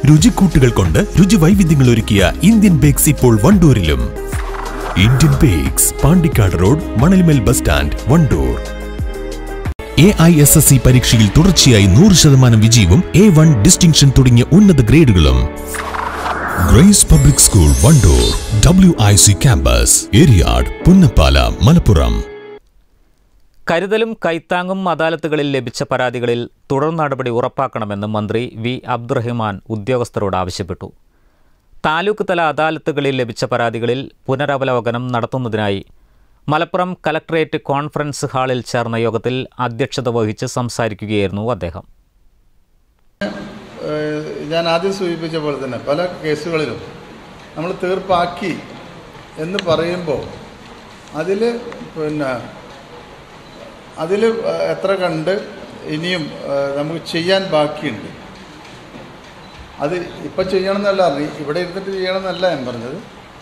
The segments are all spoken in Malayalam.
രുചിക്കൂട്ടുകൾ കൊണ്ട് രുചി വൈവിധ്യങ്ങൾ ഒരുക്കിയ ഇന്ത്യൻ ബേക്സ് ഇപ്പോൾ വണ്ടൂരിലും Indian bakes Pandikkad road Manalmel bus stand Wandoor A I S S C പരീക്ഷയിൽ തുടർച്ചയായി നൂറ് ശതമാനം വിജയവും എ വൺ ഡിസ്റ്റിങ്ഷൻ തുടങ്ങിയ ഉന്നത ഗ്രേഡുകളും grace public school Wandoor W I C campus Eriyad Punnappala Malappuram കരുതലും കൈത്താങ്ങും അദാലത്തുകളിൽ ലഭിച്ച പരാതികളിൽ തുടർ നടപടി ഉറപ്പാക്കണമെന്ന് മന്ത്രി വി അബ്ദുറഹിമാൻ ഉദ്യോഗസ്ഥരോട് ആവശ്യപ്പെട്ടു താലൂക്ക് തല അദാലത്തുകളിൽ ലഭിച്ച പരാതികളിൽ പുനരവലോകനം നടത്തുന്നതിനായി മലപ്പുറം കലക്ടറേറ്റ് കോൺഫറൻസ് ഹാളിൽ ചേർന്ന യോഗത്തിൽ അധ്യക്ഷത വഹിച്ച് സംസാരിക്കുകയായിരുന്നു അദ്ദേഹം ഏഹ് ഞാൻ ആദ്യം സൂചിപ്പിച്ച പോലെ തന്നെ പല കേസുകളിലും നമ്മൾ തീർപ്പാക്കി എന്ന് പറയുമ്പോൾ അതിൽ പിന്നെ അതിൽ എത്ര കണ്ട് ഇനിയും ഏഹ് നമുക്ക് ചെയ്യാൻ ബാക്കിയുണ്ട് അത് ഇപ്പം ചെയ്യണമെന്നല്ല അറിഞ്ഞു ഇവിടെ ഇരുന്നിട്ട് ചെയ്യണമെന്നല്ല ഞാൻ പറഞ്ഞത്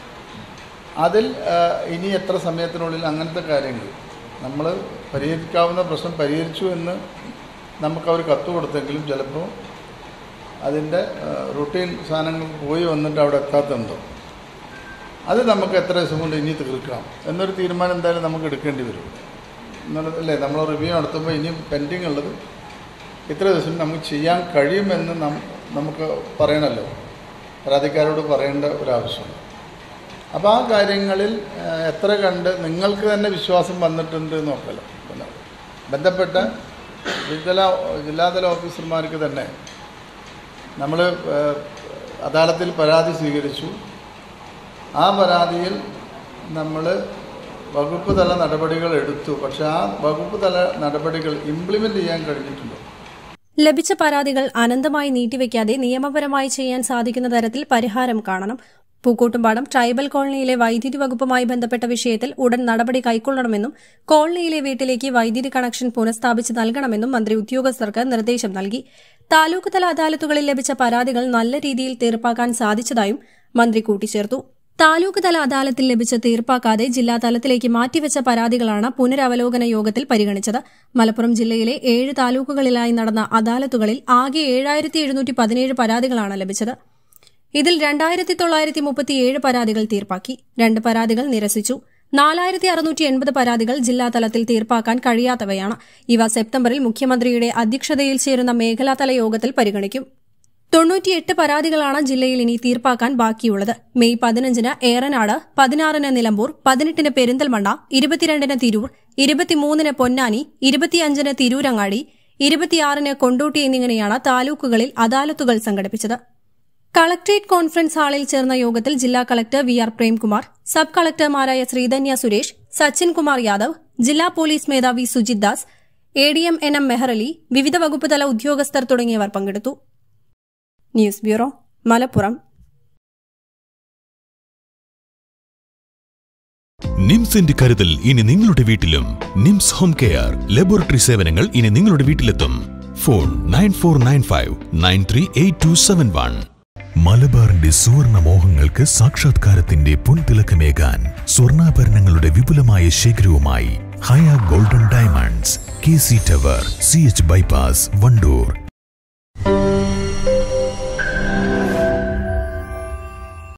അതിൽ ഏഹ് ഇനി എത്ര സമയത്തിനുള്ളിൽ അങ്ങനത്തെ കാര്യങ്ങൾ നമ്മൾ പരിഹരിക്കാവുന്ന പ്രശ്നം പരിഹരിച്ചു എന്ന് നമുക്കവർ കത്ത് കൊടുത്തെങ്കിലും ചിലപ്പോൾ അതിൻ്റെ റുട്ടീൻ സാധനങ്ങൾ പോയി വന്നിട്ട് അവിടെ എത്താത്തുണ്ടോ അത് നമുക്ക് എത്ര ദിവസം കൊണ്ട് ഇനി തീർക്കാം എന്നൊരു തീരുമാനം എന്തായാലും നമുക്ക് എടുക്കേണ്ടി വരും എന്നുള്ളതല്ലേ നമ്മൾ റിവ്യൂ നടത്തുമ്പോൾ ഇനിയും പെൻഡിങ് ഉള്ളത് ഇത്ര ദിവസം നമുക്ക് ചെയ്യാൻ കഴിയുമെന്ന് നം നമുക്ക് പറയണമല്ലോ പരാതിക്കാരോട് പറയേണ്ട ഒരാവശ്യമുണ്ട് അപ്പോൾ ആ കാര്യങ്ങളിൽ ആ, എത്ര കണ്ട് നിങ്ങൾക്ക് തന്നെ വിശ്വാസം വന്നിട്ടുണ്ട് എന്ന് നോക്കല്ലോ പിന്നെ ബന്ധപ്പെട്ട ജില്ലാ ജില്ലാതല ഓഫീസർമാർക്ക് തന്നെ നമ്മൾ അദാലത്തിൽ പരാതി സ്വീകരിച്ചു ആ പരാതിയിൽ നമ്മൾ വകുപ്പ് തല നടപടികൾ എടുത്തു പക്ഷെ ആ വകുപ്പ് തല നടപടികൾ ഇംപ്ലിമെൻ്റ് ചെയ്യാൻ കഴിഞ്ഞിട്ടുണ്ടോ ലഭിച്ച പരാതികൾ അനന്തമായി നീട്ടിവെക്കാതെ നിയമപരമായി ചെയ്യാൻ സാധിക്കുന്ന തരത്തിൽ പരിഹാരം കാണണം പൂക്കോട്ടുംപാടം ട്രൈബൽ കോളനിയിലെ വൈദ്യുതി വകുപ്പുമായി ബന്ധപ്പെട്ട വിഷയത്തിൽ ഉടൻ നടപടി കൈക്കൊള്ളണമെന്നും കോളനിയിലെ വീട്ടിലേക്ക് വൈദ്യുതി കണക്ഷൻ പുനഃസ്ഥാപിച്ച് നൽകണമെന്നും മന്ത്രി ഉദ്യോഗസ്ഥർക്ക് നിർദ്ദേശം നൽകി താലൂക്ക് തല അദാലത്തുകളിൽ ലഭിച്ച പരാതികൾ നല്ല രീതിയിൽ തീർപ്പാക്കാൻ സാധിച്ചതായും മന്ത്രി കൂട്ടിച്ചേർത്തു താലൂക്ക് തല അദാലത്തിൽ ലഭിച്ച തീർപ്പാക്കാതെ ജില്ലാ തലത്തിലേക്ക് മാറ്റിവെച്ച പരാതികളാണ് പുനരവലോകന യോഗത്തിൽ പരിഗണിച്ചത് മലപ്പുറം ജില്ലയിലെ ഏഴ് താലൂക്കുകളിലായി നടന്ന അദാലത്തുകളിൽ ആകെ ഏഴായിരത്തി എഴുന്നൂറ്റി പതിനേഴ് പരാതികളാണ് ലഭിച്ചത് ഇതിൽ രണ്ടായിരത്തി തൊള്ളായിരത്തി മുപ്പത്തിയേഴ് പരാതികൾ തീർപ്പാക്കി രണ്ട് പരാതികൾ നിരസിച്ചു നാലായിരത്തി അറുന്നൂറ്റി എൺപത് പരാതികൾ ജില്ലാതലത്തിൽ തീർപ്പാക്കാൻ കഴിയാത്തവയാണ് ഇവ സെപ്റ്റംബറിൽ മുഖ്യമന്ത്രിയുടെ അധ്യക്ഷതയിൽ ചേരുന്ന മേഖലാതല യോഗത്തിൽ പരിഗണിക്കും തൊണ്ണൂറ്റിയെട്ട് പരാതികളാണ് ജില്ലയിൽ ഇനി തീർപ്പാക്കാൻ ബാക്കിയുള്ളത് മെയ് പതിനഞ്ചിന് ഏറനാട് പതിനാറിന് നിലമ്പൂർ പതിനെട്ടിന് പെരിന്തൽമണ്ണ ഇരുപത്തിരണ്ടിന് തിരൂർ ഇരുപത്തിമൂന്നിന് പൊന്നാനി ഇരുപത്തിയഞ്ചിന് തിരൂരങ്ങാടി ഇരുപത്തിയാറിന് കൊണ്ടോട്ടി എന്നിങ്ങനെയാണ് താലൂക്കുകളിൽ അദാലത്തുകൾ സംഘടിപ്പിച്ചത് കളക്ട്രേറ്റ് കോൺഫറൻസ് ഹാളിൽ ചേർന്ന യോഗത്തിൽ ജില്ലാ collector V R Premkumar sub കളക്ടർമാരായ ശ്രീധന്യ സുരേഷ് സച്ചിൻ കുമാർ യാദവ് ജില്ലാ പോലീസ് മേധാവി Sujith Das A D M N M Meharali വിവിധ വകുപ്പ് തല ഉദ്യോഗസ്ഥർ തുടങ്ങിയവർ പങ്കെടുത്തു ന്യൂസ് ബ്യൂറോ മലപ്പുറം നിംസിന്റെ കരുതൽ ഇനി നിങ്ങളുടെ വീട്ടിലും നിംസ് ഹോം കെയർ ലബോറട്ടറി സേവനങ്ങൾ ഇനി നിങ്ങളുടെ വീട്ടിലെത്തും phone nine four nine five nine three eight two seven one മലബാറിന്റെ സുവർണ മോഹങ്ങൾക്ക് സാക്ഷാത്കാരത്തിന്റെ പൊൻതിളക്കമേകാൻ സ്വർണ്ണാഭരണങ്ങളുടെ വിപുലമായ ശേഖരവുമായി Haya golden diamonds K C tower C H bypass Wandoor